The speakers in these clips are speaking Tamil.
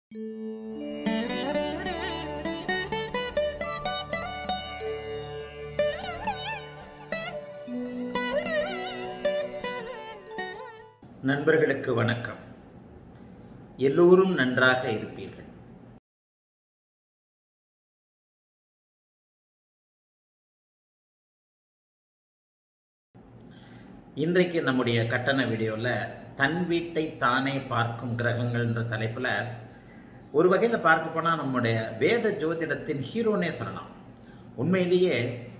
நண்பர்களுக்கு வணக்கம் எல்லோரும் நன்றாக இருப்பீர்கள் இன்றைக்கு நம்முடைய கட்டண வீடியோவில் தன் வீட்டை தானே பார்க்கும் கிரகங்கள்ன்ற தலைப்பில் ஒரு வகையில் பார்க்க போனால் நம்முடைய வேத ஜோதிடத்தின் ஹீரோனே சொல்லலாம் உண்மையிலேயே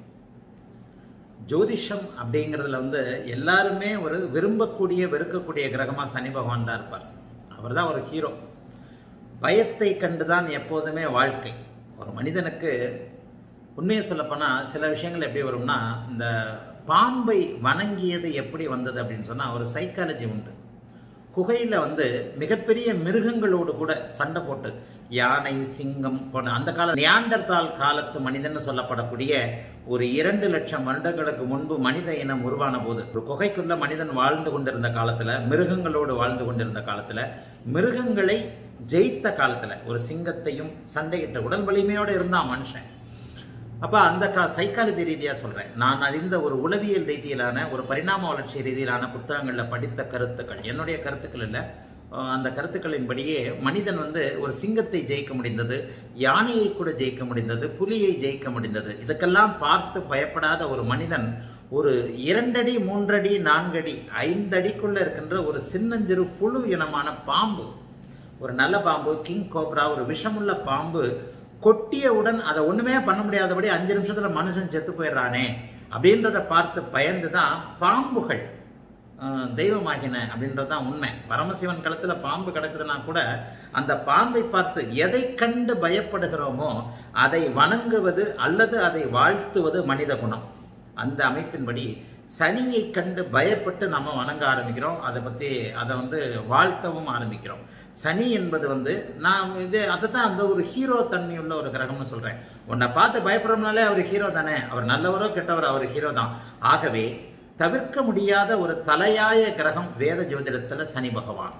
ஜோதிஷம் அப்படிங்கிறதுல வந்து எல்லாருமே ஒரு விரும்பக்கூடிய வெறுக்கக்கூடிய கிரகமாக சனி பகவான் தான் இருப்பார் அவர் தான் ஒரு ஹீரோ பயத்தை கண்டுதான் எப்போதுமே வாழ்க்கை ஒரு மனிதனுக்கு உண்மையை சொல்லப்போனால் சில விஷயங்கள் எப்படி வரும்னா இந்த பாம்பை வணங்கியது எப்படி வந்தது அப்படின்னு சொன்னால் ஒரு சைக்காலஜி உண்டு குகையில் வந்து மிகப்பெரிய மிருகங்களோடு கூட சண்டை போட்டு யானை சிங்கம் போன்ற அந்த கால நியாண்டர்தால் காலத்து மனிதன் சொல்லப்படக்கூடிய ஒரு இரண்டு லட்சம் வருடங்களுக்கு முன்பு மனித இனம் உருவான போது ஒரு குகைக்குள்ள மனிதன் வாழ்ந்து கொண்டிருந்த காலத்துல மிருகங்களோடு வாழ்ந்து கொண்டிருந்த காலத்துல மிருகங்களை ஜெயித்த காலத்துல ஒரு சிங்கத்தையும் சண்டையிட்ட உடல் வலிமையோடு இருந்தான் மனுஷன் அப்போ அந்த கா சைக்காலஜி ரீதியாக சொல்கிறேன் நான் அறிந்த ஒரு உளவியல் ரீதியிலான ஒரு பரிணாம வளர்ச்சி ரீதியிலான புத்தகங்களில் படித்த கருத்துக்கள் என்னுடைய கருத்துக்கள் இல்லை அந்த கருத்துக்களின்படியே மனிதன் வந்து ஒரு சிங்கத்தை ஜெயிக்க முடிந்தது யானையை கூட ஜெயிக்க முடிந்தது புலியை ஜெயிக்க முடிந்தது இதுக்கெல்லாம் பார்த்து பயப்படாத ஒரு மனிதன் ஒரு இரண்டடி மூன்றடி நான்கடி ஐந்தடிக்குள்ள இருக்கின்ற ஒரு சின்னஞ்சிறு புழு இனமான பாம்பு ஒரு நல்ல பாம்பு கிங் கோப்ரா ஒரு விஷமுள்ள பாம்பு கொட்டியவுடன் அதை ஒண்ணுமே பண்ண முடியாதபடி அஞ்சு நிமிஷத்துல மனுஷன் செத்து போயிடுறானே அப்படின்றத பார்த்து பயந்து தான் பாம்புகள் தெய்வமாகின அப்படின்றது தான் உண்மை பரமசிவன் களத்துல பாம்பு கிடக்குதுன்னா கூட அந்த பாம்பை பார்த்து எதை கண்டு பயப்படுகிறோமோ அதை வணங்குவது அல்லது அதை வாழ்த்துவது மனித குணம் அந்த அமைப்பின்படி சனியை கண்டு பயப்பட்டு நம்ம வணங்க ஆரம்பிக்கிறோம் அதை பற்றி அதை வந்து வாழ்த்தவும் ஆரம்பிக்கிறோம் சனி என்பது வந்து நான் இது அதை தான் அந்த ஒரு ஹீரோ தன்மையுள்ள ஒரு கிரகம்னு சொல்கிறேன் உன்னை பார்த்து பயப்படுறோம்னாலே அவர் ஹீரோ தானே அவர் நல்லவரோ கெட்டவரோ அவர் ஹீரோ தான் ஆகவே தவிர்க்க முடியாத ஒரு தலையாய கிரகம் வேத ஜோதிடத்தில் சனி பகவான்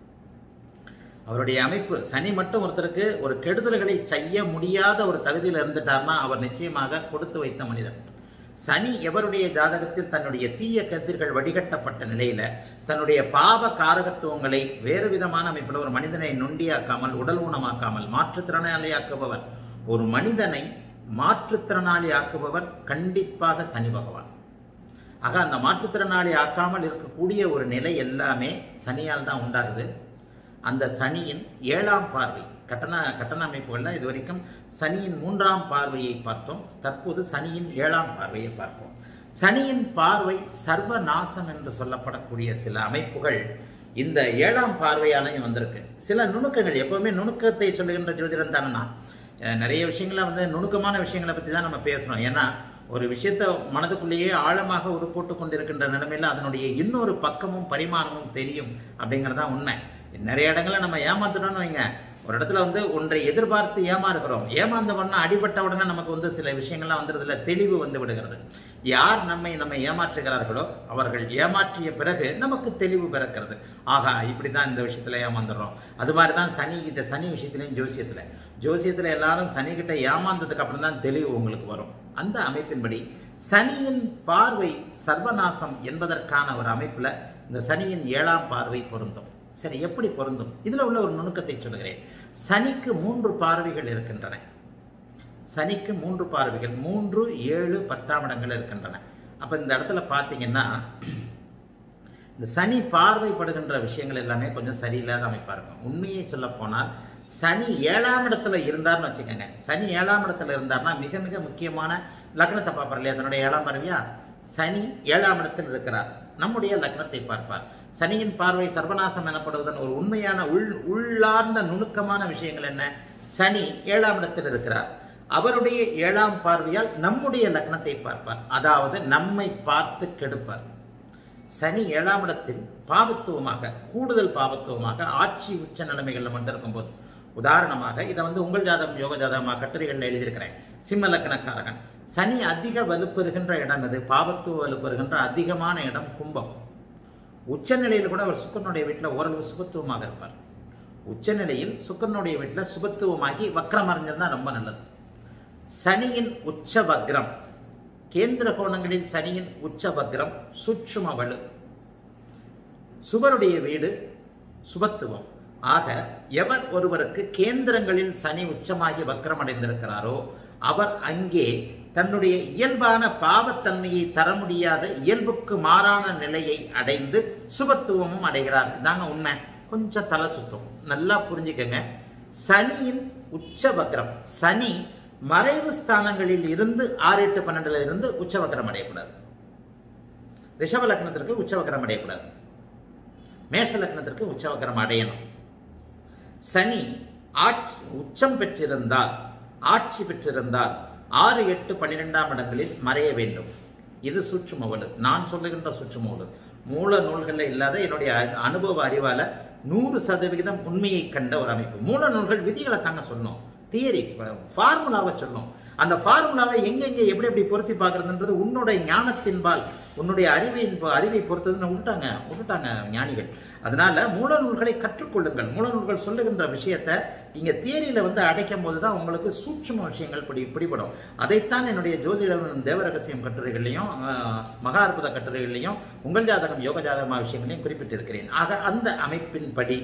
அவருடைய அமைப்பு சனி மட்டும் ஒருத்தருக்கு ஒரு கெடுதல்களை செய்ய முடியாத ஒரு தகுதியில் இருந்துட்டார்னா அவர் நிச்சயமாக கொடுத்து வைத்த மனிதன் சனி எவருடைய ஜாதகத்தில் தன்னுடைய தீய கதிர்கள் வடிகட்டப்பட்ட நிலையில தன்னுடைய பாவ காரகத்துவங்களை வேறு விதமான அமைப்பில் ஒரு மனிதனை நொண்டியாக்காமல் உடல் ஊனமாக்காமல் மாற்றுத்திறனாளியாக்குபவர் ஒரு மனிதனை மாற்றுத்திறனாளி ஆக்குபவர் கண்டிப்பாக சனி பகவான் ஆக அந்த மாற்றுத்திறனாளி ஆக்காமல் இருக்கக்கூடிய ஒரு நிலை எல்லாமே சனியால் தான் உண்டாகுது அந்த சனியின் ஏழாம் பார்வை கட்டண கட்டண அமைப்புகளில் இது வரைக்கும் சனியின் மூன்றாம் பார்வையை பார்த்தோம் தற்போது சனியின் ஏழாம் பார்வையை பார்ப்போம் சனியின் பார்வை சர்வ நாசம் என்று சொல்லப்படக்கூடிய சில அமைப்புகள் இந்த ஏழாம் பார்வையாலையும் வந்திருக்கு சில நுணுக்கங்கள் எப்பவுமே நுணுக்கத்தை சொல்லுகின்ற ஜோதிடம் தானே நான் நிறைய விஷயங்களை வந்து நுணுக்கமான விஷயங்களை பற்றி தான் நம்ம பேசணும் ஏன்னா ஒரு விஷயத்த மனதுக்குள்ளேயே ஆழமாக உருப்போட்டு கொண்டிருக்கின்ற நிலைமையில் அதனுடைய இன்னொரு பக்கமும் பரிமாணமும் தெரியும் அப்படிங்கிறது தான் உண்மை நிறைய இடங்களை நம்ம ஏமாத்துட்டோம்னு வைங்க ஒரு இடத்துல வந்து ஒன்றை எதிர்பார்த்து ஏமாறுகிறோம் ஏமாந்த உடனே அடிபட்ட உடனே நமக்கு வந்து சில விஷயங்கள்லாம் வந்துடுதுல தெளிவு வந்து விடுகிறது யார் நம்மை நம்மை ஏமாற்றுகிறார்களோ அவர்கள் ஏமாற்றிய பிறகு நமக்கு தெளிவு பிறக்கிறது ஆகா இப்படி தான் இந்த விஷயத்துல ஏமாந்துடுறோம் அது மாதிரி தான் சனி கிட்ட சனி விஷயத்துலையும் ஜோசியத்தில் ஜோசியத்தில் எல்லாரும் சனி கிட்ட ஏமாந்ததுக்கு அப்புறம் தான் தெளிவு உங்களுக்கு வரும் அந்த அமைப்பின்படி சனியின் பார்வை சர்வநாசம் என்பதற்கான ஒரு அமைப்புல இந்த சனியின் ஏழாம் பார்வை பொருந்தும் சரி எப்படி பொருந்தும் இதுல உள்ள ஒரு நுணுக்கத்தை சொல்கிறேன் சனிக்கு மூன்று பார்வைகள் இருக்கின்றன சனிக்கு மூன்று பார்வைகள் மூன்று ஏழு பத்தாம் இடங்கள் இருக்கின்றன அப்ப இந்த இடத்துல பாத்தீங்கன்னா இந்த சனி பார்வைப்படுகின்ற விஷயங்கள் எல்லாமே கொஞ்சம் சரியில்லாத அமைப்பா இருக்கும் உண்மையை சொல்ல போனால் சனி ஏழாம் இடத்துல இருந்தார்னு வச்சுக்கோங்க சனி ஏழாம் இடத்துல இருந்தார்னா மிக மிக முக்கியமான லக்னத்தை பார்ப்பார் இல்லையா அதனுடைய ஏழாம் பார்வையா சனி ஏழாம் இடத்தில் இருக்கிறார் நம்முடைய லக்னத்தை பார்ப்பார் சனியின் பார்வை சர்வநாசம் எனப்படுவதன் ஒரு உண்மையான உள் உள்ளார்ந்த நுணுக்கமான விஷயங்கள் என்ன சனி ஏழாம் இடத்தில் இருக்கிறார் அவருடைய ஏழாம் பார்வையால் நம்முடைய லக்னத்தை பார்ப்பார் அதாவது நம்மை பார்த்து கெடுப்பார் சனி ஏழாம் இடத்தில் பாவத்துவமாக கூடுதல் பாவத்துவமாக ஆட்சி உச்ச நிலைமைகள்ல மட்டும் இருக்கும்போது உதாரணமாக இதை வந்து உங்கள் ஜாதகம் யோக ஜாதகமாக கட்டுரைகளில் எழுதியிருக்கிறேன் சிம்ம லக்கணக்காரகன் சனி அதிக வலுப்பெறுகின்ற இடம் எது பாவத்துவ வலுப்பெறுகின்ற அதிகமான இடம் கும்பம் உச்சநிலையில் கூட அவர் சுக்கரனுடைய வீட்டில் ஓரளவு சுபத்துவமாக இருப்பார் உச்சநிலையில் சுக்கரனுடைய வீட்டில் சுபத்துவமாகி வக்ரம் அடைஞ்சிருந்தா ரொம்ப நல்லது சனியின் உச்ச வக்ரம் கேந்திர கோணங்களில் சனியின் உச்ச வக்ரம் சூட்சும வலு சுவருடைய வீடு சுபத்துவம் ஆக எவர் ஒருவருக்கு கேந்திரங்களில் சனி உச்சமாகி வக்ரம் அடைந்திருக்கிறாரோ அவர் அங்கே தன்னுடைய இயல்பான பாவத்தன்மையை தர முடியாத இயல்புக்கு மாறான நிலையை அடைந்து சுபத்துவமும் அடைகிறார் இதாங்க உண்மை கொஞ்சம் தலை சுத்தம் நல்லா புரிஞ்சுக்கங்க சனியின் உச்ச வக்ரம் சனி மறைவு ஸ்தானங்களில் இருந்து ஆறு எட்டு பன்னெண்டுல இருந்து உச்சவக்கரம் அடையக்கூடாது ரிஷப லக்னத்திற்கு உச்சவக்கரம் அடையக்கூடாது மேஷ லக்னத்திற்கு உச்சவக்கரம் அடையணும் சனி ஆட்சி உச்சம் பெற்றிருந்தால் ஆட்சி பெற்றிருந்தால் ஆறு எட்டு பன்னிரெண்டாம் இடங்களில் மறைய வேண்டும் இது சுற்றுமவலு நான் சொல்லுகின்ற சுற்றுமவலு மூல நூல்களில் இல்லாத என்னுடைய அ- அனுபவ அறிவால நூறு சதவிகிதம் உண்மையை கண்ட ஒரு அமைப்பு மூல நூல்கள் விதிகளை தாங்க சொன்னோம் தியரி ஃபார்முலாவை சொன்னோம் அந்த ஃபார்முலாவை எங்கெங்க எப்படி எப்படி பொருத்தி பார்க்கறதுன்றது உன்னுடைய ஞானத்தின்பால் உன்னுடைய அறிவின் அறிவை பொறுத்ததுன்னு விட்டுட்டாங்க விட்டுட்டாங்க ஞானிகள் அதனால மூல நூல்களை கற்றுக்கொள்ளுங்கள் மூல நூல்கள் சொல்லுகின்ற விஷயத்தை இங்க தியரியில வந்து அடைக்கும் போது தான் உங்களுக்கு சூட்சும விஷயங்கள் பிடி பிடிபடும் அதைத்தான் என்னுடைய ஜோதிடம் தேவரகசியம் கட்டுரைகள்லையும் ஆஹ், மகா அற்புத கட்டுரைகள்லையும் உங்கள் ஜாதகம் யோக ஜாதகமா விஷயங்களையும் குறிப்பிட்டிருக்கிறேன் ஆக அந்த அமைப்பின்படி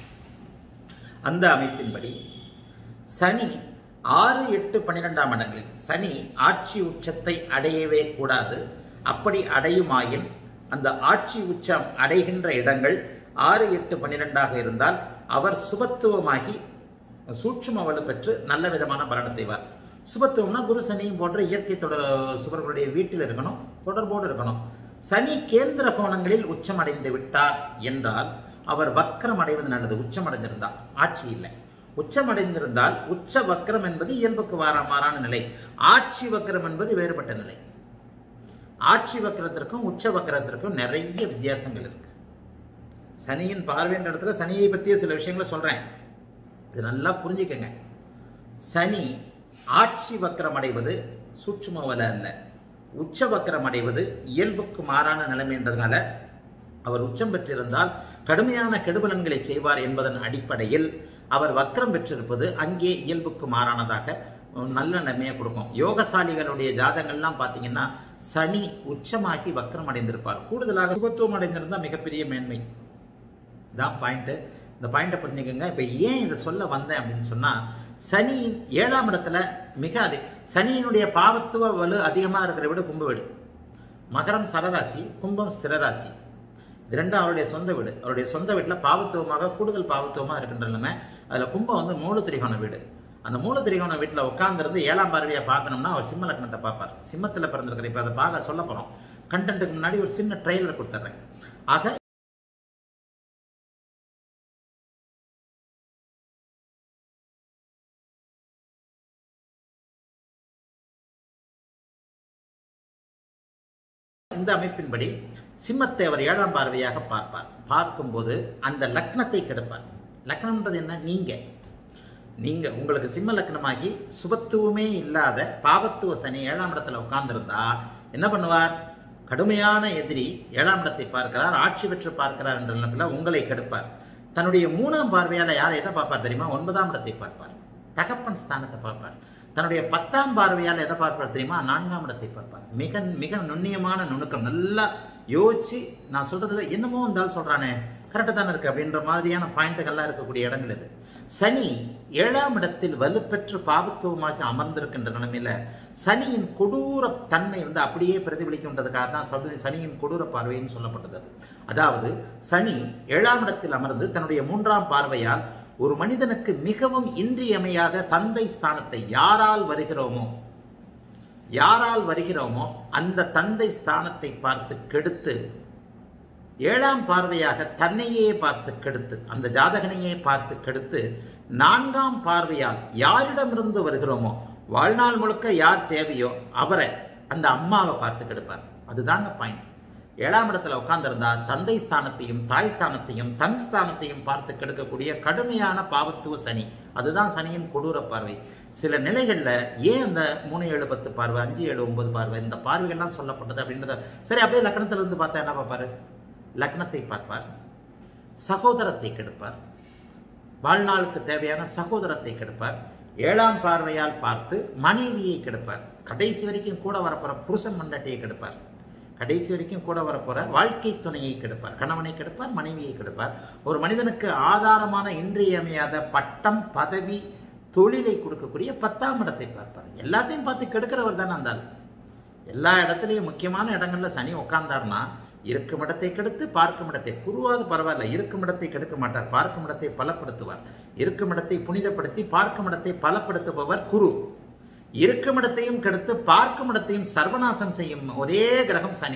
அந்த அமைப்பின்படி சனி ஆறு எட்டு பன்னிரெண்டாம் இடங்களில் சனி ஆட்சி உச்சத்தை அடையவே கூடாது அப்படி அடையுமாயின் அந்த ஆட்சி உச்சம் அடைகின்ற இடங்கள் ஆறு எட்டு பன்னிரெண்டாக இருந்தால் அவர் சுபத்துவமாகி சூட்சும வலு பெற்று நல்ல விதமான பலனை செய்வார் சுபத்துவம்னா குரு சனியும் போன்ற இயற்கை தொடர் சுவர்களுடைய வீட்டில் இருக்கணும் தொடர்போடு இருக்கணும் சனி கேந்திர கோணங்களில் உச்சம் அடைந்து விட்டார் என்றால் அவர் வக்ரம் அடைவது நல்லது உச்சம் அடைந்திருந்தால் ஆட்சி இல்லை உச்சம் அடைந்திருந்தால் உச்ச வக்ரம் என்பது இயல்புக்கு வார மாறான நிலை ஆட்சி வக்ரம் என்பது வேறுபட்ட நிலை ஆட்சி வக்கரத்திற்கும் உச்ச வக்கரத்திற்கும் நிறைய வித்தியாசங்கள் இருக்கு சனியின் பார்வைன்ற இடத்துல சனியை பற்றிய சில விஷயங்களை சொல்றேன் இது நல்லா புரிஞ்சுக்கங்க சனி ஆட்சி வக்கரம் அடைவது சூட்சும வல அல்ல உச்ச வக்கரம் அடைவது இயல்புக்கு மாறான நிலைமைன்றதுனால அவர் உச்சம் பெற்றிருந்தால் கடுமையான கெடுபலன்களை செய்வார் என்பதன் அடிப்படையில் அவர் வக்கரம் பெற்றிருப்பது அங்கே இயல்புக்கு மாறானதாக ஒரு நல்ல நன்மையை கொடுக்கும் யோகசாலிகளுடைய ஜாதகங்கள்லாம் பார்த்தீங்கன்னா சனி உச்சமாகி வக்கரம் அடைந்திருப்பார் கூடுதலாக சுபத்துவம் அடைந்திருந்தா மிகப்பெரிய மேன்மை தான் பாயிண்ட்டு இந்த பாயிண்ட்டை புரிஞ்சுக்கோங்க இப்போ ஏன் இதை சொல்ல வந்தேன் அப்படின்னு சொன்னால் சனியின் ஏழாம் இடத்துல மிக அதி சனியினுடைய பாவத்துவ வலு அதிகமாக இருக்கிற வீடு கும்ப வீடு மகரம் சரராசி கும்பம் ஸ்திரராசி இது ரெண்டும் அவருடைய சொந்த வீடு அவருடைய சொந்த வீட்டில் பாவத்துவமாக கூடுதல் பாவத்துவமாக இருக்கின்ற நிலைமை அதில் கும்பம் வந்து மூல திரிகோண வீடு அந்த மூல திரிகோண வீட்டில் உட்கார்ந்திருந்து ஏழாம் பார்வையை பார்க்கணும்னா அவர் சிம்ம லக்னத்தை பார்ப்பார் சிம்மத்தில் பிறந்திருக்கிற இப்போ அதை பார்க்க சொல்ல போகிறோம் கண்டென்ட்டுக்கு முன்னாடி ஒரு சின்ன ட்ரெயிலர் கொடுத்துட்றேன் ஆக இந்த அமைப்பின்படி சிம்மத்தை அவர் ஏழாம் பார்வையாக பார்ப்பார் பார்க்கும்போது அந்த லக்னத்தை கெடுப்பார் லக்னம்ன்றது என்ன நீங்க நீங்க உங்களுக்கு சிம்ம லக்னமாகி சுபத்துவமே இல்லாத பாவத்துவ சனி ஏழாம் இடத்துல உட்கார்ந்திருந்தா என்ன பண்ணுவார் கடுமையான எதிரி ஏழாம் இடத்தை பார்க்கிறார் ஆட்சி பெற்று பார்க்கிறார் என்ற நிலைமையில உங்களை கெடுப்பார் தன்னுடைய மூணாம் பார்வையால யாரை எதை பார்ப்பார் தெரியுமா ஒன்பதாம் இடத்தை பார்ப்பார் தகப்பன் ஸ்தானத்தை பார்ப்பார் தன்னுடைய பத்தாம் பார்வையால் எதை பார்ப்பார் தெரியுமா நான்காம் இடத்தை பார்ப்பார் மிக மிக நுண்ணியமான நுணுக்கம் நல்லா யோசிச்சு நான் சொல்றதுல என்னமோ இருந்தாலும் சொல்றானே கரெக்டாக தானே இருக்கு அப்படின்ற மாதிரியான பாயிண்ட்டுகள்லாம் இருக்கக்கூடிய இடங்கள் இது சனி ஏழாம் இடத்தில் வலுப்பெற்று பாவத்துவமாக அமர்ந்திருக்கின்ற நிலைமையில சனியின் கொடூர தன்மை வந்து அப்படியே பிரதிபலிக்கின்றதுக்காக தான் சனி- சனியின் கொடூர பார்வைன்னு சொல்லப்பட்டது அது. அதாவது சனி ஏழாம் இடத்தில் அமர்ந்து தன்னுடைய மூன்றாம் பார்வையால் ஒரு மனிதனுக்கு மிகவும் இன்றியமையாத தந்தை ஸ்தானத்தை யாரால் வருகிறோமோ யாரால் வருகிறோமோ அந்த தந்தை ஸ்தானத்தை பார்த்து கெடுத்து ஏழாம் பார்வையாக தன்னையே பார்த்து கெடுத்து அந்த ஜாதகனையே பார்த்து கெடுத்து நான்காம் பார்வையால் யாரிடமிருந்து வருகிறோமோ வாழ்நாள் முழுக்க யார் தேவையோ அவரை அந்த அம்மாவை பார்த்து கெடுப்பார் அதுதாங்க பாயிண்ட் ஏழாம் இடத்துல உட்கார்ந்திருந்தா தந்தை ஸ்தானத்தையும் தாய் ஸ்தானத்தையும் தன் ஸ்தானத்தையும் பார்த்து கெடுக்கக்கூடிய கடுமையான பாவத்துவ சனி அதுதான் சனியின் கொடூர பார்வை சில நிலைகள்ல ஏன் அந்த மூணு ஏழு பத்து பார்வை அஞ்சு ஏழு ஒன்பது பார்வை இந்த பார்வைகள்லாம் சொல்லப்பட்டது அப்படின்றத சரி அப்படியே லக்னத்துல இருந்து பார்த்தா என்ன பார்ப்பாரு லக்னத்தை பார்ப்பார் சகோதரத்தை கெடுப்பார் வாழ்நாளுக்கு தேவையான சகோதரத்தை கெடுப்பார் ஏழாம் பார்வையால் பார்த்து மனைவியை கெடுப்பார் கடைசி வரைக்கும் கூட வரப்போற புருஷன் மண்டட்டியை கெடுப்பார் கடைசி வரைக்கும் கூட வரப்போற வாழ்க்கை துணையை கெடுப்பார் கணவனை கெடுப்பார் மனைவியை கெடுப்பார் ஒரு மனிதனுக்கு ஆதாரமான இன்றியமையாத பட்டம் பதவி தொழிலை கொடுக்கக்கூடிய பத்தாம் இடத்தை பார்ப்பார் எல்லாத்தையும் பார்த்து கெடுக்கிறவர் தானே அந்த ஆள் எல்லா இடத்துலையும் முக்கியமான இடங்கள்ல சனி உட்கார்ந்தார்னா இருக்கும் இடத்தை கெடுத்து பார்க்கும் இடத்தை குருவாது பரவாயில்ல இருக்கும் இடத்தை கெடுக்க மாட்டார் பார்க்கும் இடத்தை பலப்படுத்துவார் இருக்கும் இடத்தை புனிதப்படுத்தி பார்க்கும் இடத்தை பலப்படுத்துபவர் குரு இருக்கும் இடத்தையும் கெடுத்து பார்க்கும் இடத்தையும் சர்வநாசம் செய்யும் ஒரே கிரகம் சனி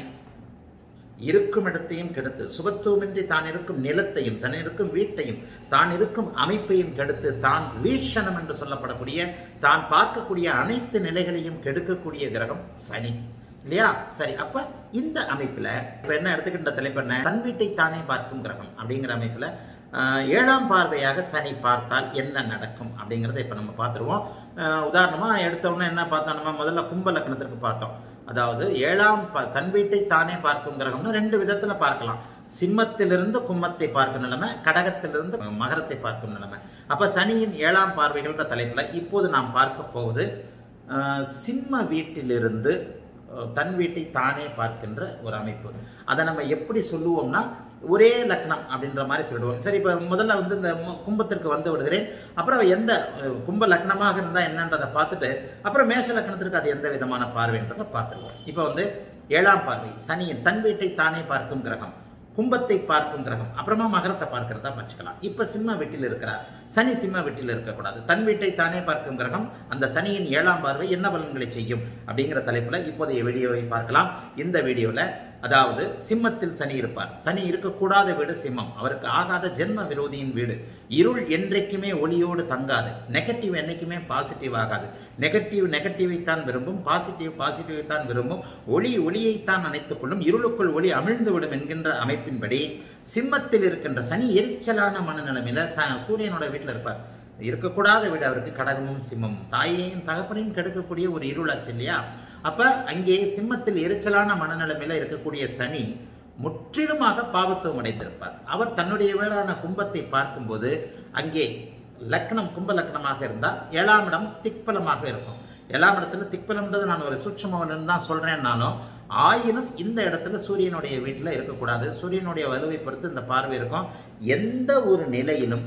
இருக்கும் இடத்தையும் கெடுத்து சுபத்துவமின்றி தான் இருக்கும் நிலத்தையும் தன் இருக்கும் வீட்டையும் தான் இருக்கும் அமைப்பையும் கெடுத்து தான் வீஷணம் என்று சொல்லப்படக்கூடிய தான் பார்க்கக்கூடிய அனைத்து நிலைகளையும் கெடுக்கக்கூடிய கிரகம் சனி இல்லையா சரி அப்ப இந்த அமைப்புல இப்ப என்ன எடுத்துக்கிட்ட தலைப்பு என்ன தன் வீட்டை தானே பார்க்கும் கிரகம் அப்படிங்கிற அமைப்புல ஆஹ், ஏழாம் பார்வையாக சனி பார்த்தால் என்ன நடக்கும் அப்படிங்கிறத இப்ப நம்ம பார்த்துருவோம் ஆஹ், உதாரணமா எடுத்த உடனே என்ன பார்த்தோம் நம்ம முதல்ல கும்ப லக்னத்திற்கு பார்த்தோம் அதாவது ஏழாம் ப- தன் வீட்டை தானே பார்க்கும் கிரகம்னு ரெண்டு விதத்துல பார்க்கலாம் சிம்மத்திலிருந்து கும்மத்தை பார்க்கும் நிலைமை கடகத்திலிருந்து மகரத்தை பார்க்கும் நிலைமை அப்ப சனியின் ஏழாம் பார்வைகள்ன்ற தலைப்புல இப்போது நாம் பார்க்க போவது ஆஹ், சிம்ம வீட்டிலிருந்து அஹ், தன் வீட்டை தானே பார்க்கின்ற ஒரு அமைப்பு அதை நம்ம எப்படி சொல்லுவோம்னா ஒரே லக்னம் அப்படின்ற மாதிரி சொல்லிடுவோம் சரி இப்போ முதல்ல வந்து இந்த மு- கும்பத்திற்கு வந்து விடுகிறேன் அப்புறம் எந்த அஹ், கும்ப லக்னமாக இருந்தால் என்னன்றதை பார்த்துட்டு அப்புறம் மேஷ லக்னத்திற்கு அது எந்த விதமான பார்வைன்றதை பார்த்துருவோம் இப்போ வந்து ஏழாம் பார்வை சனியின் தன் வீட்டை தானே பார்க்கும் கிரகம் கும்பத்தை பார்க்கும் கிரகம் அப்புறமா மகரத்தை பார்க்கிறதா வச்சுக்கலாம் இப்ப சிம்ம வீட்டில் இருக்கிறார் சனி சிம்ம வீட்டில் இருக்கக்கூடாது தன் வீட்டை தானே பார்க்கும் கிரகம் அந்த சனியின் ஏழாம் பார்வை என்ன பலன்களை செய்யும் அப்படிங்கிற தலைப்புல இப்போதைய வீடியோவை பார்க்கலாம் இந்த வீடியோல அதாவது சிம்மத்தில் சனி இருப்பார் சனி இருக்கக்கூடாத வீடு சிம்மம் அவருக்கு ஆகாத ஜென்ம விரோதியின் வீடு இருள் என்றைக்குமே ஒளியோடு தங்காது நெகட்டிவ் என்னைக்குமே பாசிட்டிவ் ஆகாது நெகட்டிவ் நெகட்டிவை தான் விரும்பும் பாசிட்டிவ் பாசிட்டிவை தான் விரும்பும் ஒளி ஒளியைத்தான் அணைத்துக் கொள்ளும் இருளுக்குள் ஒளி அமிழ்ந்து விடும் என்கின்ற அமைப்பின்படி சிம்மத்தில் இருக்கின்ற சனி எரிச்சலான மனநிலைமையில ச- சூரியனோட வீட்டில் இருப்பார் இருக்கக்கூடாத வீடு அவருக்கு கடகமும் சிம்மமும் தாயையும் தகப்பனையும் கெடுக்கக்கூடிய ஒரு இருளாச்சு இல்லையா அப்ப அங்கே சிம்மத்தில் எரிச்சலான மனநிலைமையில இருக்கக்கூடிய சனி முற்றிலுமாக பாவத்துவம் அடைந்திருப்பார் அவர் தன்னுடைய வீடான கும்பத்தை பார்க்கும்போது அங்கே லக்னம் கும்ப லக்னமாக இருந்தால் ஏழாம் இடம் திக்பலமாக இருக்கும் ஏழாம் இடத்துல திக்பலம்ன்றது நான் ஒரு சூட்சமவன் தான் சொல்றேன்னாலும் ஆயினும் இந்த இடத்துல சூரியனுடைய வீட்டில் இருக்கக்கூடாது சூரியனுடைய வலுவை பொறுத்து இந்த பார்வை இருக்கும் எந்த ஒரு நிலையிலும்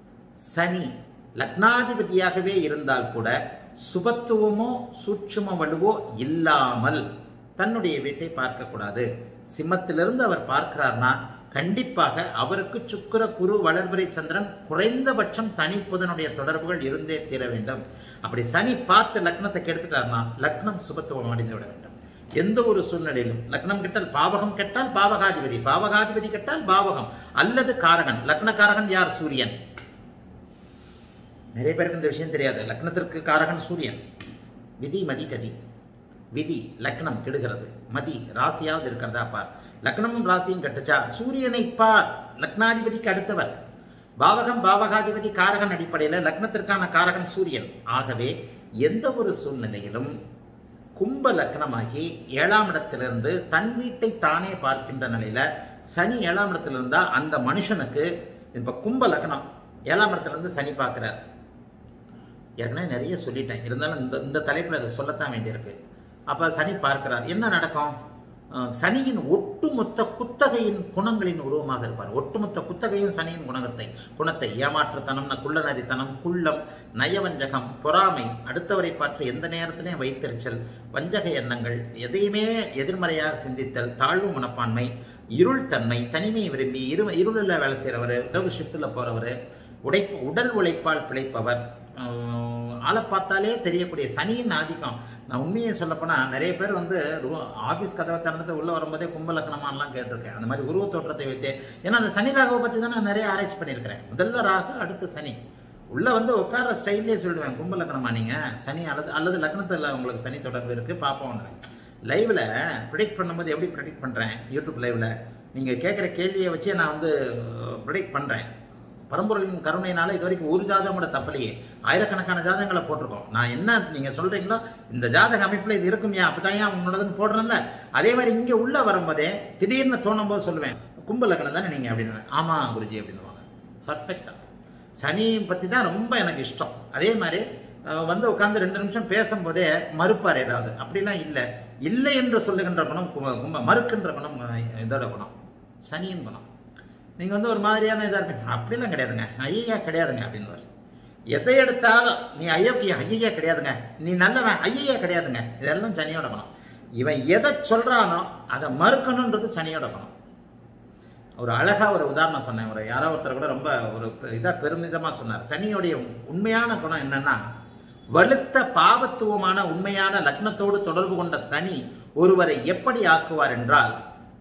சனி லக்னாதிபதியாகவே இருந்தால் கூட சுபத்துவமோ சூட்சும வலுவோ இல்லாமல் தன்னுடைய வீட்டை பார்க்கக்கூடாது சிம்மத்திலிருந்து அவர் பார்க்கிறார்னா கண்டிப்பாக அவருக்கு சுக்கிர குரு வளர்பிறை சந்திரன் குறைந்தபட்சம் தனி புதனுடைய தொடர்புகள் இருந்தே தீர வேண்டும் அப்படி சனி பார்த்து லக்னத்தை கெடுத்துட்டார்னா லக்னம் சுபத்துவம் அடைந்து விட வேண்டும் எந்த ஒரு சூழ்நிலையிலும் லக்னம் கெட்டால் பாவகம் கெட்டால் பாவகாதிபதி பாவகாதிபதி கெட்டால் பாவகம் அல்லது காரகன் லக்னக்காரகன் யார் சூரியன் நிறைய பேருக்கு இந்த விஷயம் தெரியாது லக்னத்திற்கு காரகன் சூரியன் விதி மதி கதி விதி லக்னம் கெடுகிறது மதி ராசியாவது இருக்கிறதா பார் லக்னமும் ராசியும் கெட்டுச்சா சூரியனை பார் லக்னாதிபதிக்கு அடுத்தவர் பாவகம் பாவகாதிபதி காரகன் அடிப்படையில் லக்னத்திற்கான காரகன் சூரியன் ஆகவே எந்த ஒரு சூழ்நிலையிலும் கும்ப லக்னமாகி ஏழாம் இடத்திலிருந்து தன் வீட்டை தானே பார்க்கின்ற நிலையில சனி ஏழாம் இடத்துல இருந்தா அந்த மனுஷனுக்கு இப்ப கும்ப லக்னம் ஏழாம் இடத்துல இருந்து சனி பார்க்கிறார் ஏற்கனவே நிறைய சொல்லிட்டேன் இருந்தாலும் இந்த இந்த தலைப்பில் அதை சொல்லத்தான் வேண்டியிருக்கு அப்போ சனி பார்க்கிறார் என்ன நடக்கும் அஹ் சனியின் ஒட்டுமொத்த குத்தகையின் குணங்களின் உருவமாக இருப்பார் ஒட்டுமொத்த குத்தகையும் சனியின் குணத்தை குணத்தை ஏமாற்றுத்தனம்னா குள்ளநரித்தனம் குள்ளம் நயவஞ்சகம் பொறாமை அடுத்தவரை பார்த்து எந்த நேரத்திலையும் வைத்தறிச்சல் வஞ்சக எண்ணங்கள் எதையுமே எதிர்மறையாக சிந்தித்தல் தாழ்வு மனப்பான்மை இருள் தன்மை தனிமையை விரும்பி இரு இருளில் வேலை செய்கிறவர் இரவு ஷிஃப்ட்டில் போகிறவர் உடைப்பு உடல் உழைப்பால் பிழைப்பவர் ஆஹ் ஆளை பார்த்தாலே தெரியக்கூடிய சனியின் ஆதிக்கம் நான் உண்மையை சொல்லப்போனால் நிறைய பேர் வந்து ரு- ஆபீஸ் கதவை திறந்துட்டு உள்ளே வரும்போதே கும்பலக்கணமானலாம் கேட்டிருக்கேன் அந்த மாதிரி உருவ தோற்றத்தை வைத்தே ஏன்னா அந்த சனி ராகுவை பற்றி தான் நான் நிறைய ஆராய்ச்சி பண்ணியிருக்கிறேன் முதல்ல ராகு அடுத்து சனி உள்ள வந்து உட்கார்ற ஸ்டைல்லே சொல்லுவேன் கும்ப லக்னமா நீங்க சனி அல்லது அல்லது லக்னத்தில் உங்களுக்கு சனி தொடர்பு இருக்கு பார்ப்போம் லைவ்ல ப்ரிடிக்ட் பண்ணும்போது எப்படி ப்ரிடிக்ட் பண்றேன் யூடியூப் லைவ்ல நீங்க கேட்குற கேள்வியை வச்சே நான் வந்து ப்ரிடிக்ட் பண்றேன் பரம்பொருளின் கருணையினால இது வரைக்கும் ஒரு ஜாதகம் கூட தப்பலையே ஆயிரக்கணக்கான ஜாதகங்களை போட்டிருக்கோம் நான் என்ன நீங்க சொல்றீங்களோ இந்த ஜாதக அமைப்புல இது இருக்கும்யா அப்பதான் ஏன் உன்னோடதுன்னு போடுறேன்ல அதே மாதிரி இங்க உள்ள வரும்போதே திடீர்னு தோணும் போது சொல்லுவேன் கும்ப லக்னம் தானே நீங்க அப்படின்னு ஆமா குருஜி அப்படின்னுவாங்க பர்ஃபெக்டா சனியை பற்றி தான் ரொம்ப எனக்கு இஷ்டம் அதே மாதிரி அஹ், வந்து உட்காந்து ரெண்டு நிமிஷம் பேசும்போதே மறுப்பார் ஏதாவது அப்படிலாம் இல்லை இல்லை என்று சொல்லுகின்ற குணம் கு- கும்ப மறுக்கின்ற குணம் அஹ், இதோட குணம் சனியின் குணம் நீங்கள் வந்து ஒரு மாதிரியான இதாக இருப்பீங்க அப்படிலாம் கிடையாதுங்க ஐயா கிடையாதுங்க அப்படின்னு எதை எடுத்தாலும் நீ அயோக்கிய ஐயா கிடையாதுங்க நீ நல்லவன் ஐயா கிடையாதுங்க இதெல்லாம் சனியோட குணம் இவன் எதை சொல்றானோ அதை மறுக்கணுன்றது சனியோட குணம் ஒரு அழகா ஒரு உதாரணம் சொன்னேன் ஒரு யாரோ ஒருத்தர் கூட ரொம்ப ஒரு இதா பெருமிதமா சொன்னார் சனியோடைய உண்மையான குணம் என்னன்னா வலுத்த பாவத்துவமான உண்மையான லக்னத்தோடு தொடர்பு கொண்ட சனி ஒருவரை எப்படி ஆக்குவார் என்றால்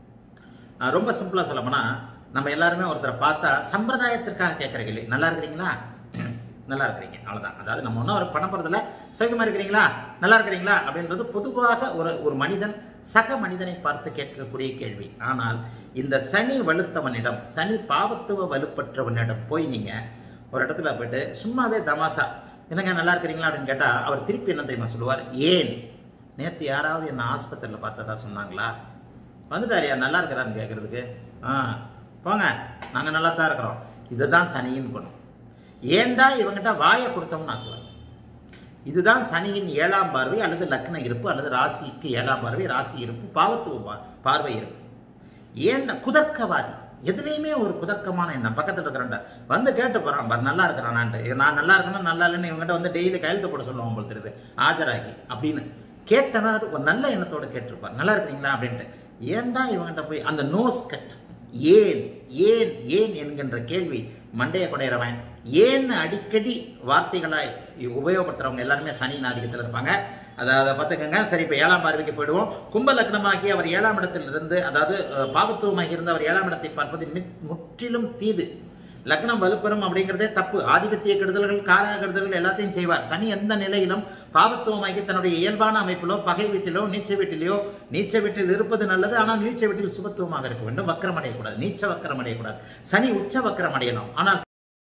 அஹ் ரொம்ப சிம்பிளா சொல்ல போனா நம்ம எல்லாருமே ஒருத்தரை பார்த்தா சம்பிரதாயத்திற்காக கேட்கறீங்க நல்லா இருக்கிறீங்களா நல்லா இருக்கிறீங்க அவ்வளவுதான் அதாவது நம்ம ஒன்றும் ஒரு பணம் போறதில்ல சௌகரியமா இருக்கிறீங்களா நல்லா இருக்கிறீங்களா அப்படின்றது பொதுவாக ஒரு ஒரு மனிதன் சக மனிதனை பார்த்து கேட்கக்கூடிய கேள்வி ஆனால் இந்த சனி வலுத்தவனிடம் சனி பாவத்துவ வலுப்பற்றவனிடம் போய் நீங்க ஒரு இடத்துல போயிட்டு சும்மாவே தமாசா என்னங்க நல்லா இருக்கிறீங்களா அப்படின்னு கேட்டா அவர் திருப்பி என்ன தெரியுமா சொல்லுவார் ஏன் நேத்து யாராவது என்ன ஆஸ்பத்திரியில் பார்த்ததா சொன்னாங்களா வந்துட்டாரியா நல்லா இருக்கிறான்னு கேட்கறதுக்கு ஆ போங்க நாங்கள் நல்லா தான் இருக்கிறோம் இதுதான் சனியின் குணம் ஏன்டா இவங்கிட்ட வாயை கொடுத்தோம்னு ஆக்குவார் இதுதான் சனியின் ஏழாம் பார்வை அல்லது லக்ன இருப்பு அல்லது ராசிக்கு ஏழாம் பார்வை ராசி இருப்பு பாவத்துவ பா- பார்வை இருப்பு ஏன்டா குதர்க்கவாதி எதுலேயுமே ஒரு குதர்க்கமான எண்ணம் பக்கத்தில் இருக்கிறவன்ட வந்து கேட்டு போறான் பாரு நல்லா இருக்கிறானான்ட்டு நான் நல்லா இருக்கணும் நல்லா இல்லைன்னு இவங்ககிட்ட வந்து டெய்லி கையெழுத்து போட சொல்லுவான் உங்களுக்கு தெரியுது ஆஜராகி அப்படின்னு கேட்டவர் ஒரு நல்ல எண்ணத்தோட கேட்டிருப்பார் நல்லா இருக்கிறீங்களா அப்படின்ட்டு ஏன்டா இவங்கிட்ட போய் அந்த நோஸ் கட் ஏன் ஏன் ஏன் என்கின்ற கேள்வி மண்டைய குடையிறவன் ஏன்னு அடிக்கடி வார்த்தைகளாய் உபயோகப்படுத்துறவங்க எல்லாருமே சனி ஆதிக்கத்தில் இருப்பாங்க அதாவது பார்த்துக்கோங்க சரி இப்போ ஏழாம் பார்வைக்கு போயிடுவோம் கும்ப லக்னமாகி அவர் ஏழாம் இடத்திலிருந்து அதாவது அஹ், பாவத்துவமாகி இருந்து அவர் ஏழாம் இடத்தை பார்ப்பது மி- முற்றிலும் தீது லக்னம் வலுப்பெறும் அப்படிங்கிறதே தப்பு ஆதிபத்திய கெடுதல்கள் காரக கெடுதல்கள் எல்லாத்தையும் செய்வார் சனி எந்த நிலையிலும் பாவத்துவமாகி தன்னுடைய இயல்பான அமைப்பிலோ பகை வீட்டிலோ நீச்ச வீட்டிலோ நீச்ச வீட்டில் இருப்பது நல்லது ஆனால் நீச்ச வீட்டில் சுபத்துவமாக இருக்க வேண்டும் வக்கரம் அடையக்கூடாது நீச்ச வக்கரம் அடையக்கூடாது சனி உச்ச வக்கரம் அடையலாம் ஆனால்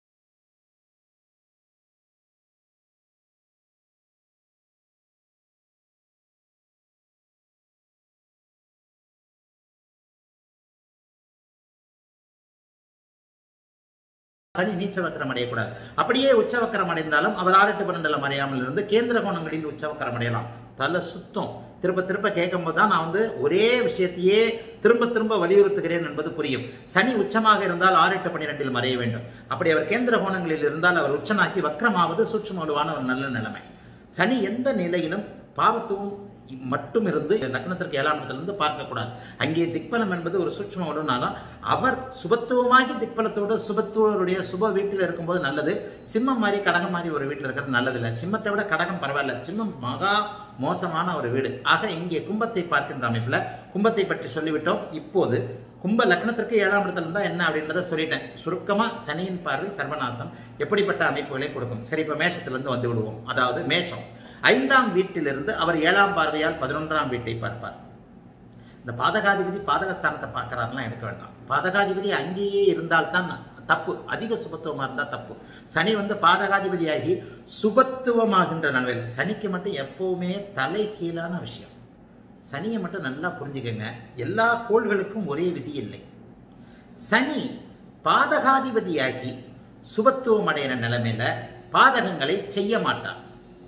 சனி நீச்ச வக்கரம் அடையக்கூடாது அப்படியே உச்சவக்கரம் அடைந்தாலும் அவர் ஆறு எட்டு பன்னெண்டுல மறையாமல் இருந்து கேந்திர கோணங்களில் உச்சவக்கரம் அடையலாம் தலை சுத்தம் திரும்ப திரும்ப கேட்கும் போது தான் நான் வந்து ஒரே விஷயத்தையே திரும்ப திரும்ப வலியுறுத்துகிறேன் என்பது புரியும் சனி உச்சமாக இருந்தால் ஆறு எட்டு பன்னிரெண்டில் மறைய வேண்டும் அப்படி அவர் கேந்திர கோணங்களில் இருந்தால் அவர் உச்சனாக்கி வக்கரமாவது சூட்சுமலுவான ஒரு நல்ல நிலைமை சனி எந்த நிலையிலும் பாவத்துவம் மட்டும் இருந்து லக்னத்திற்கு ஏழாம் இடத்திலிருந்து பார்க்கக்கூடாது அங்கே திக்பலம் என்பது ஒரு சூட்சும வலுனாலும் அவர் சுபத்துவமாகி திக்பலத்தோடு சுபத்துவருடைய சுப வீட்டில் இருக்கும்போது நல்லது சிம்மம் மாதிரி கடகம் மாதிரி ஒரு வீட்டில் இருக்கிறது நல்லதில்லை சிம்மத்தை விட கடகம் பரவாயில்ல சிம்மம் மகா மோசமான ஒரு வீடு ஆக இங்கே கும்பத்தை பார்க்கின்ற அமைப்பில் கும்பத்தை பற்றி சொல்லிவிட்டோம் இப்போது கும்ப லக்னத்திற்கு ஏழாம் இடத்துல இருந்தா என்ன அப்படின்றத சொல்லிட்டேன் சுருக்கமா சனியின் பார்வை சர்வநாசம் எப்படிப்பட்ட அமைப்புகளை கொடுக்கும் சரி இப்ப மேஷத்திலிருந்து வந்து விடுவோம் அதாவது மேஷம் ஐந்தாம் வீட்டிலிருந்து அவர் ஏழாம் பார்வையால் பதினொன்றாம் வீட்டை பார்ப்பார் இந்த பாதகாதிபதி பாதகஸ்தானத்தை பார்க்கறாருலாம் எடுக்க வேண்டாம் பாதகாதிபதி அங்கேயே இருந்தால்தான் தப்பு அதிக சுபத்துவமா இருந்தா தப்பு சனி வந்து பாதகாதிபதியாகி சுபத்துவமாகின்ற நிலையில் சனிக்கு மட்டும் எப்பவுமே தலை கீழான விஷயம் சனியை மட்டும் நல்லா புரிஞ்சுக்கங்க எல்லா கோள்களுக்கும் ஒரே விதி இல்லை சனி பாதகாதிபதியாகி சுபத்துவம் அடைகிற நிலைமையில பாதகங்களை செய்ய மாட்டார்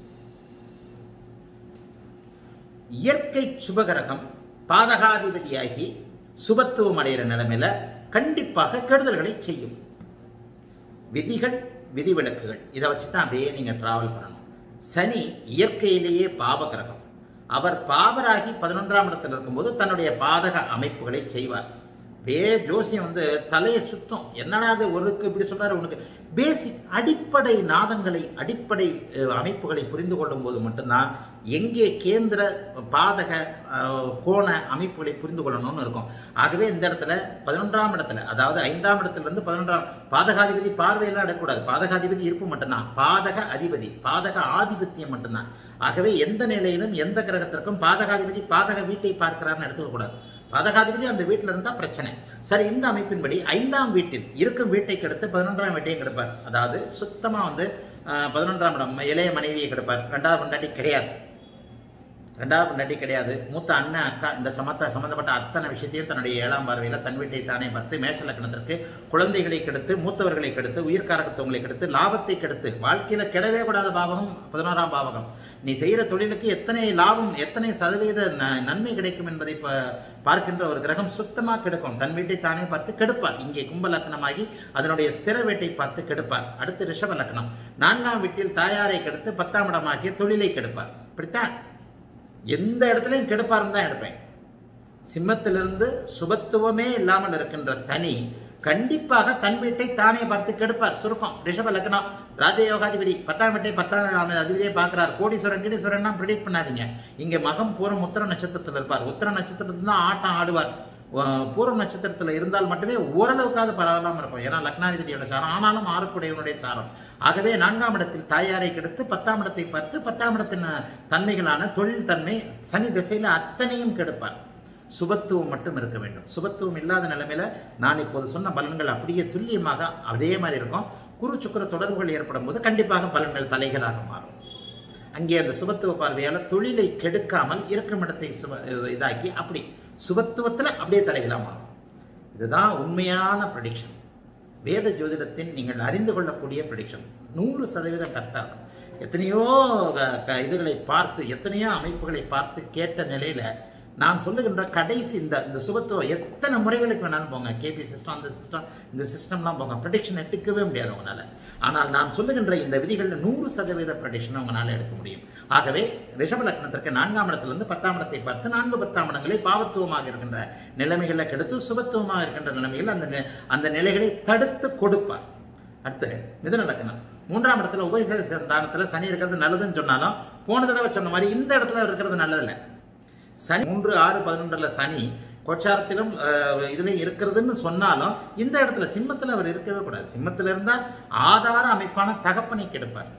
இயற்கை சுபகரகம் பாதகாதிபதியாகி சுபத்துவம் அடைகிற நிலைமையில கண்டிப்பாக கெடுதல்களை செய்யும் விதிகள் விதிவிலக்குகள் இதை வச்சு தான் அப்படியே நீங்க டிராவல் பண்ணணும் சனி இயற்கையிலேயே பாவகிரகம் அவர் பாவராகி பதினொன்றாம் இடத்தில் இருக்கும்போது தன்னுடைய பாதக அமைப்புகளை செய்வார் வே ஜோசியம் வந்து தலையை சுத்தம் என்னடா அது ஒருக்கு இப்படி சொல்றாரு உனக்கு பேசிக் அடிப்படை நாதங்களை அடிப்படை அஹ், அமைப்புகளை புரிந்து கொள்ளும் போது மட்டும்தான் எங்கே கேந்திர பாதக அஹ், கோண அமைப்புகளை புரிந்து கொள்ளணும்னு இருக்கும் ஆகவே இந்த இடத்துல பதினொன்றாம் இடத்துல அதாவது ஐந்தாம் இடத்துல இருந்து பதினொன்றாம் பாதகாதிபதி பார்வையெல்லாம் இடக்கூடாது பாதகாதிபதி இருப்பு மட்டும்தான் பாதக அதிபதி பாதக ஆதிபத்தியம் மட்டும்தான் ஆகவே எந்த நிலையிலும் எந்த கிரகத்திற்கும் பாதகாதிபதி பாதக வீட்டை பார்க்கிறார்னு எடுத்துக்க கூடாது பாதகாதிபதி அந்த வீட்டில் இருந்தா பிரச்சனை சரி இந்த அமைப்பின்படி ஐந்தாம் வீட்டில் இருக்கும் வீட்டை கெடுத்து பதினொன்றாம் வீட்டையும் கெடுப்பார் அதாவது சுத்தமா வந்து ஆஹ், பதினொன்றாம் இடம் இளைய மனைவியை கெடுப்பார் ரெண்டாவது கொண்டாட்டி கிடையாது ரெண்டாவது பொண்டாட்டி கிடையாது மூத்த அண்ணன் அக்கா இந்த சமத்த சம்பந்தப்பட்ட அத்தனை விஷயத்தையும் தன்னுடைய ஏழாம் பார்வையில் தன் வீட்டை தானே பார்த்து மேஷ லக்னத்திற்கு குழந்தைகளை கெடுத்து மூத்தவர்களை கெடுத்து உயிர்காரகத்துவங்களை கெடுத்து லாபத்தை கெடுத்து வாழ்க்கையில கெடவே கூடாத பாவகம் பதினோராம் பாவகம் நீ செய்யற தொழிலுக்கு எத்தனை லாபம் எத்தனை சதவீத ந- நன்மை கிடைக்கும் என்பதை ப- பார்க்கின்ற ஒரு கிரகம் சுத்தமா கெடுக்கும் தன் வீட்டை தானே பார்த்து கெடுப்பார் இங்கே கும்ப லக்னமாகி அதனுடைய ஸ்திர வீட்டை பார்த்து கெடுப்பார் அடுத்து ரிஷப லக்னம் நான்காம் வீட்டில் தாயாரை கெடுத்து பத்தாம் இடமாகிய தொழிலை கெடுப்பார் இப்படித்தான் எந்த இடத்துலையும் கெடுப்பாருன்னு தான் எடுப்பேன் சிம்மத்திலிருந்து சுபத்துவமே இல்லாமல் இருக்கின்ற சனி கண்டிப்பாக தன் வீட்டை தானே பார்த்து கெடுப்பார் சுருக்கம் ரிஷப லக்னம் ராஜயோகாதிபதி பத்தாம் வீட்டை பத்தாம் அதிபதியை பார்க்கிறார் கோடீஸ்வரன் கீடீஸ்வரன் ப்ரிடிக்ட் பண்ணாதீங்க இங்க மகம் பூரம் உத்தர நட்சத்திரத்தில் இருப்பார் உத்தர நட்சத்திரத்தில் தான் ஆட்டம் ஆடுவார் வ- பூரம் நட்சத்திரத்தில் இருந்தால் மட்டுமே ஓரளவுக்காவது பரவாயில்லாம இருக்கும் ஏன்னா லக்னாதிபதியோட சாரம் ஆனாலும் ஆறுக்குடையவனுடைய சாரம் ஆகவே நான்காம் இடத்தில் தாயாரை கெடுத்து பத்தாம் இடத்தை பார்த்து பத்தாம் இடத்தின் தன்மைகளான தொழில் தன்மை சனி திசையில அத்தனையும் கெடுப்பார் சுபத்துவம் மட்டும் இருக்க வேண்டும் சுபத்துவம் இல்லாத நிலைமையில நான் இப்போது சொன்ன பலன்கள் அப்படியே துல்லியமாக அதே மாதிரி இருக்கும் குரு சுக்கிர தொடர்புகள் ஏற்படும் போது கண்டிப்பாக பலன்கள் தலைகளாக மாறும் அங்கே அந்த சுபத்துவ பார்வையால தொழிலை கெடுக்காமல் இருக்கும் இடத்தை சுப இது- இதாக்கி அப்படி சுபத்துவத்துல அப்படியே தலைகளாக மாறும் இதுதான் உண்மையான ப்ரெடிக்ஷன் வேத ஜோதிடத்தின் நீங்கள் அறிந்து கொள்ளக்கூடிய ப்ரெடிக்ஷன் நூறு சதவீதம் கரெக்டாக இருக்கும் எத்தனையோ க- க- இதுகளை பார்த்து எத்தனையோ அமைப்புகளை பார்த்து கேட்ட நிலையில நான் சொல்லுகின்ற கடைசி இந்த இந்த சுபத்துவம் எத்தனை முறைகளுக்கு வேணாலும் போங்க கேபி சிஸ்டம் அந்த சிஸ்டம் இந்த சிஸ்டம்லாம் போங்க ப்ரெடிக்ஷன் எடுக்கவே முடியாது உங்களால ஆனால் நான் சொல்லுகின்ற இந்த விதிகளில் நூறு சதவீத ப்ரெடிக்ஷனை உங்களால் எடுக்க முடியும் ஆகவே ரிஷப லக்னத்திற்கு நான்காம் இடத்திலிருந்து பத்தாம் இடத்தை பார்த்து நான்கு பத்தாம் இடங்களை பாவத்துவமாக இருக்கின்ற நிலைமைகளை கெடுத்து சுபத்துவமாக இருக்கின்ற நிலைமைகள் அந்த நி- அந்த நிலைகளை தடுத்து கொடுப்பார் அடுத்து மிதுன லக்னம் மூன்றாம் இடத்துல உபயச தானத்துல சனி இருக்கிறது நல்லதுன்னு சொன்னாலும் போன தடவை சொன்ன மாதிரி இந்த இடத்துல இருக்கிறது நல்லதில்லை சனி மூன்று ஆறு பதினொன்றுல சனி கோச்சாரத்திலும் அஹ், இதுலயும் இருக்கிறதுன்னு சொன்னாலும் இந்த இடத்துல சிம்மத்துல அவர் இருக்கவே கூடாது சிம்மத்துல இருந்தா ஆதார அமைப்பான தகப்பனை கெடுப்பார்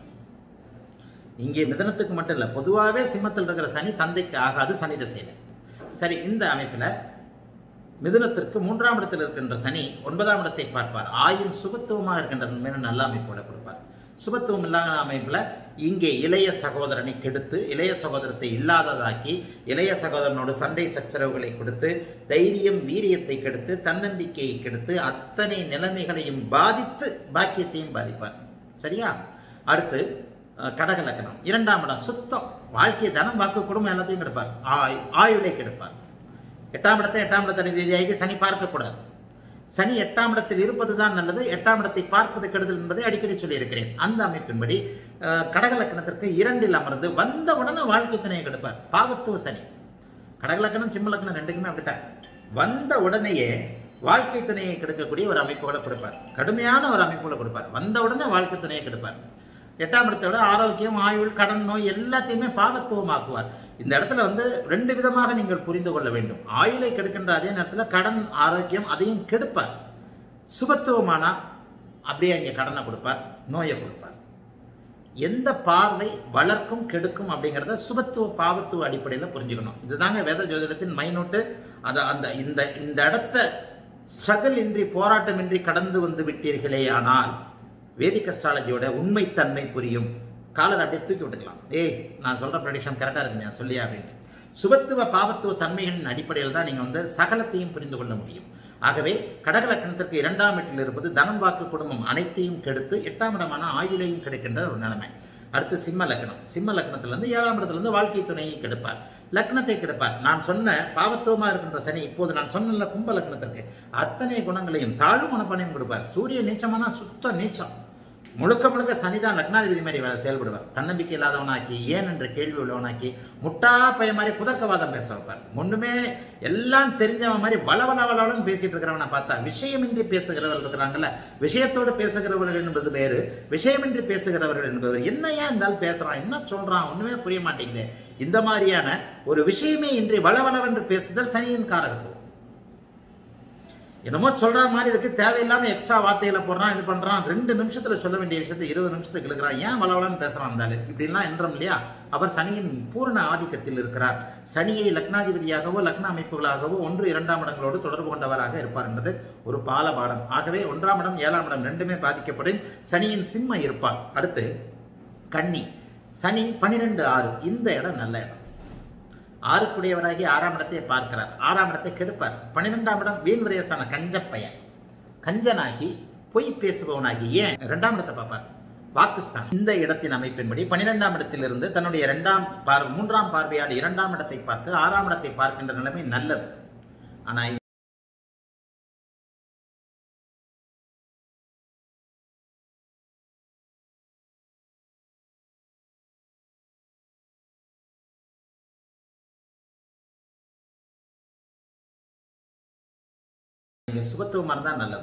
இங்கே மிதனத்துக்கு மட்டும் இல்ல பொதுவாகவே சிம்மத்தில் இருக்கிற சனி தந்தைக்கு ஆகாது சனி திசையில சரி இந்த அமைப்புல மிதுனத்திற்கு மூன்றாம் இடத்தில் இருக்கின்ற சனி ஒன்பதாம் இடத்தை பார்ப்பார் ஆயின் சுபத்துவமாக இருக்கின்ற மேல நல்ல அமைப்போட கொடுப்பார் சுபத்துவம் இல்லாத அமைப்புல இங்கே இளைய சகோதரனை கெடுத்து இளைய சகோதரத்தை இல்லாததாக்கி இளைய சகோதரனோடு சண்டை சச்சரவுகளை கொடுத்து தைரியம் வீரியத்தை கெடுத்து தன்னம்பிக்கையை கெடுத்து அத்தனை நிலைமைகளையும் பாதித்து பாக்கியத்தையும் பாதிப்பார் சரியா அடுத்து அஹ், கடக லக்னம் இரண்டாம் இடம் சுத்தம் வாழ்க்கை தனம் வாக்கு குடும்பம் எல்லாத்தையும் கெடுப்பார் ஆய்- ஆயுளை கெடுப்பார் எட்டாம் இடத்தை எட்டாம் இடத்தை ரீதியாக சனி பார்க்கக்கூடாது சனி எட்டாம் இடத்தில் இருப்பதுதான் நல்லது எட்டாம் இடத்தை பார்ப்பது கெடுதல் என்பதை அடிக்கடி சொல்லியிருக்கிறேன் அந்த அமைப்பின்படி அஹ், கடக லக்னத்திற்கு இரண்டில் அமர்ந்து வந்த உடனே வாழ்க்கை துணையை கெடுப்பார் பாவத்துவ சனி கடக லக்னம் சிம்ம லக்னம் ரெண்டுக்குமே அப்படித்தான் வந்த உடனேயே வாழ்க்கை துணையை கெடுக்கக்கூடிய ஒரு அமைப்புகளை கொடுப்பார் கடுமையான ஒரு அமைப்புகளை கொடுப்பார் வந்த உடனே வாழ்க்கை துணையை கெடுப்பார் எட்டாம் இடத்தை விட ஆரோக்கியம் ஆயுள் கடன் நோய் எல்லாத்தையுமே பாவத்துவமாக்குவார் இந்த இடத்துல வந்து ரெண்டு விதமாக நீங்கள் புரிந்து கொள்ள வேண்டும் ஆயுளை கெடுக்கின்ற அதே நேரத்தில் கடன் ஆரோக்கியம் அதையும் கெடுப்பார் சுபத்துவமானா அப்படியே இங்கே கடனை கொடுப்பார் நோயை கொடுப்பார் எந்த பார்வை வளர்க்கும் கெடுக்கும் அப்படிங்கிறத சுபத்துவ பாவத்துவ அடிப்படையில் புரிஞ்சுக்கணும் இதுதாங்க வேத ஜோதிடத்தின் மைனூட்டு அதை அந்த இந்த இந்த இடத்த ஸ்ட்ரகிள் இன்றி போராட்டமின்றி கடந்து வந்து விட்டீர்களே ஆனால் வேதிக் அஸ்ட்ராலஜியோட உண்மைத்தன்மை புரியும் காலர் அப்படியே தூக்கி விட்டுக்கலாம் ஏய் நான் சொல்ற ப்ரெடிக்ஷன் கரெக்டாக இருக்குங்க சொல்லியா அப்படின்ட்டு சுபத்துவ பாவத்துவ தன்மைகளின் அடிப்படையில் தான் நீங்கள் வந்து சகலத்தையும் புரிந்து கொள்ள முடியும் ஆகவே கடக லக்னத்திற்கு இரண்டாம் வீட்டில் இருப்பது தனம் வாக்கு குடும்பம் அனைத்தையும் கெடுத்து எட்டாம் இடமான ஆயுளையும் கெடுக்கின்ற ஒரு நிலைமை அடுத்து சிம்ம லக்னம் சிம்ம லக்னத்திலிருந்து ஏழாம் இடத்திலிருந்து வாழ்க்கை துணையை கெடுப்பார் லக்னத்தை கெடுப்பார் நான் சொன்ன பாவத்துவமா இருக்கின்ற சனி இப்போது நான் சொன்ன கும்ப லக்னத்திற்கு அத்தனை குணங்களையும் தாழ்வு மனப்பானையும் கொடுப்பார் சூரிய நீச்சமானா சுத்த நீச்சம் முழுக்க முழுக்க சனிதான் லக்னாதிபதி மாதிரி வேலை செயல்படுவார் தன்னம்பிக்கை இல்லாதவனாக்கி ஏன் என்ற கேள்வி உள்ளவனாக்கி முட்டா பையன் மாதிரி குதர்க்கவாதம் பேச வைப்பார் ஒண்ணுமே எல்லாம் தெரிஞ்சவன் மாதிரி வளவள வளவளன்னு பேசிட்டு இருக்கிறவனை பார்த்தா விஷயமின்றி பேசுகிறவர்கள் இருக்கிறாங்கல்ல விஷயத்தோடு பேசுகிறவர்கள் என்பது வேறு விஷயமின்றி பேசுகிறவர்கள் என்பது என்ன ஏன் இருந்தாலும் பேசுறான் என்ன சொல்றான் ஒண்ணுமே புரிய மாட்டேங்குது இந்த மாதிரியான ஒரு விஷயமே இன்றி வளவளவென்று பேசுதல் சனியின் காரகத்துவம் என்னமோ சொல்ற மாதிரி இருக்கு தேவையில்லாம எக்ஸ்ட்ரா வார்த்தைகளை போடுறான் இது பண்றான் ரெண்டு நிமிஷத்துல சொல்ல வேண்டிய விஷயத்தை இருபது நிமிஷத்துக்கு இழுக்கிறான் ஏன் வளவளன்னு பேசுறான் இருந்தாலு இப்படிலாம் என்றோம் இல்லையா அவர் சனியின் பூரண ஆதிக்கத்தில் இருக்கிறார் சனியை லக்னாதிபதியாகவோ லக்ன அமைப்புகளாகவோ ஒன்று இரண்டாம் இடங்களோடு தொடர்பு கொண்டவராக இருப்பார் என்பது ஒரு பாலபாடம் ஆகவே ஒன்றாம் இடம் ஏழாம் இடம் ரெண்டுமே பாதிக்கப்படும் சனியின் சிம்ம இருப்பார் அடுத்து கன்னி சனி பன்னிரெண்டு ஆறு இந்த இடம் நல்ல இடம் ஆறுக்குடையவராகி ஆறாம் இடத்தை பார்க்கிறார் ஆறாம் இடத்தை கெடுப்பார் பன்னிரெண்டாம் இடம் வீண் விரயஸ்தான கஞ்சப்பையன் கஞ்சனாகி பொய் பேசுபவனாகி ஏன் இரண்டாம் இடத்தை பார்ப்பார் பாகிஸ்தான் இந்த இடத்தின் அமைப்பின்படி பன்னிரெண்டாம் இடத்திலிருந்து தன்னுடைய இரண்டாம் பார் மூன்றாம் பார்வையால் இரண்டாம் இடத்தை பார்த்து ஆறாம் இடத்தை பார்க்கின்ற நிலைமை நல்லது ஆனா நீங்க சுபத்துவமா இருந்தா நல்லது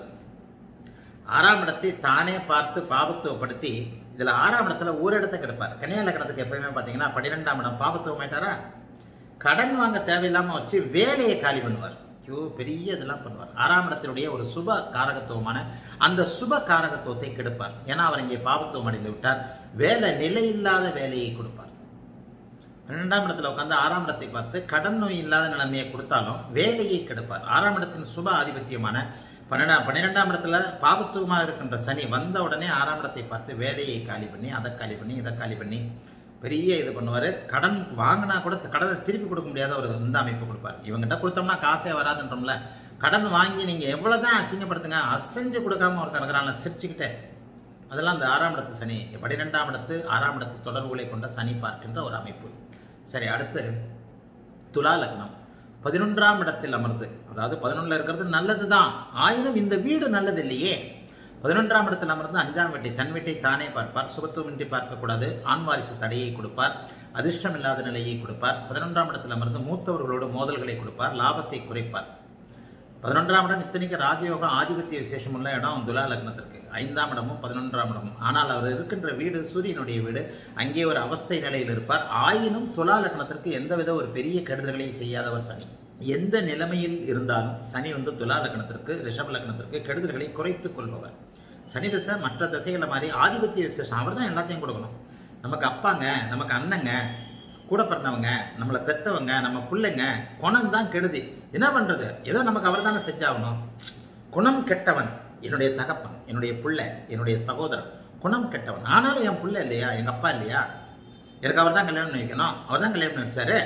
ஆறாம் இடத்தை தானே பார்த்து பாபத்துவப்படுத்தி இதுல ஆறாம் இடத்துல ஒரு இடத்தை கிடப்பார் கன்னியா லக்னத்துக்கு எப்பயுமே பாத்தீங்கன்னா பன்னிரெண்டாம் இடம் பாபத்துவம் ஆயிட்டாரா கடன் வாங்க தேவையில்லாம வச்சு வேலையை காலி பண்ணுவார் ஐயோ பெரிய இதெல்லாம் பண்ணுவார் ஆறாம் இடத்தினுடைய ஒரு சுப காரகத்துவமான அந்த சுப காரகத்துவத்தை கெடுப்பார் ஏன்னா அவர் இங்கே பாபத்துவம் அடைந்து விட்டார் வேலை நிலையில்லாத வேலையை கொடுப்பார் பன்னெண்டாம் இடத்துல உட்காந்து ஆறாம் இடத்தை பார்த்து கடன் நோய் இல்லாத நிலைமையை கொடுத்தாலும் வேலையை கெடுப்பார் ஆறாம் இடத்தின் சுப ஆதிபத்தியமான பன்னெண்டாம் பன்னிரெண்டாம் இடத்துல பாபத்துவமாக இருக்கின்ற சனி வந்த உடனே ஆறாம் இடத்தை பார்த்து வேலையை காலி பண்ணி அதை காலி பண்ணி இதை காலி பண்ணி பெரிய இது பண்ணுவார் கடன் வாங்கினா கூட கடனை திருப்பி கொடுக்க முடியாத ஒரு இந்த அமைப்பு கொடுப்பார் இவங்ககிட்ட கொடுத்தோம்னா காசே வராதுன்றோம்ல கடன் வாங்கி நீங்கள் எவ்வளோதான் அசிங்கப்படுத்துங்க அசைஞ்சு கொடுக்காம ஒருத்தர் இருக்கிறாங்க சிரிச்சுக்கிட்டே அதெல்லாம் அந்த ஆறாம் இடத்து சனி பன்னிரெண்டாம் இடத்து ஆறாம் இடத்து தொடர்புகளை கொண்ட சனி பார்க்கின்ற ஒரு அமைப்பு சரி அடுத்து துலா லக்னம் பதினொன்றாம் இடத்தில் அமர்ந்து அதாவது பதினொன்றுல இருக்கிறது நல்லதுதான் ஆயினும் இந்த வீடு நல்லது இல்லையே பதினொன்றாம் இடத்தில் அமர்ந்து அஞ்சாம் வீட்டை தன் வீட்டை தானே பார்ப்பார் சுபத்துவமின்றி பார்க்கக்கூடாது ஆண் வாரிசு தடையை கொடுப்பார் அதிர்ஷ்டம் இல்லாத நிலையை கொடுப்பார் பதினொன்றாம் இடத்தில் அமர்ந்து மூத்தவர்களோடு மோதல்களை கொடுப்பார் லாபத்தை குறைப்பார் பதினொன்றாம் இடம் இத்தனைக்கு ராஜயோகம் ஆதிபத்திய விசேஷம் உள்ள இடம் துலா லக்னத்திற்கு ஐந்தாம் இடமும் பதினொன்றாம் இடமும் ஆனால் அவர் இருக்கின்ற வீடு சூரியனுடைய வீடு அங்கே ஒரு அவஸ்தை நிலையில் இருப்பார் ஆயினும் துலா லக்னத்திற்கு எந்தவித ஒரு பெரிய கெடுதல்களையும் செய்யாதவர் சனி எந்த நிலைமையில் இருந்தாலும் சனி வந்து துலா லக்னத்திற்கு ரிஷப லக்னத்திற்கு கெடுதல்களை குறைத்துக் கொள்பவர் சனி தசை மற்ற திசைகளை மாதிரி ஆதிபத்திய விசேஷம் அவர் தான் எல்லாத்தையும் கொடுக்கணும் நமக்கு அப்பாங்க நமக்கு அண்ணங்க கூட பிறந்தவங்க நம்மளை பெத்தவங்க நம்ம பிள்ளைங்க குணம் தான் கெடுதி என்ன பண்றது ஏதோ நமக்கு அவர் தானே செஞ்சாகணும் குணம் கெட்டவன் என்னுடைய தகப்பன் என்னுடைய பிள்ளை என்னுடைய சகோதரன் குணம் கெட்டவன் ஆனாலும் என் பிள்ளை இல்லையா எங்க அப்பா இல்லையா எனக்கு அவர் தான் கல்யாணம் பண்ணி வைக்கணும் அவர் தான் கல்யாணம் பண்ணி வச்சாரு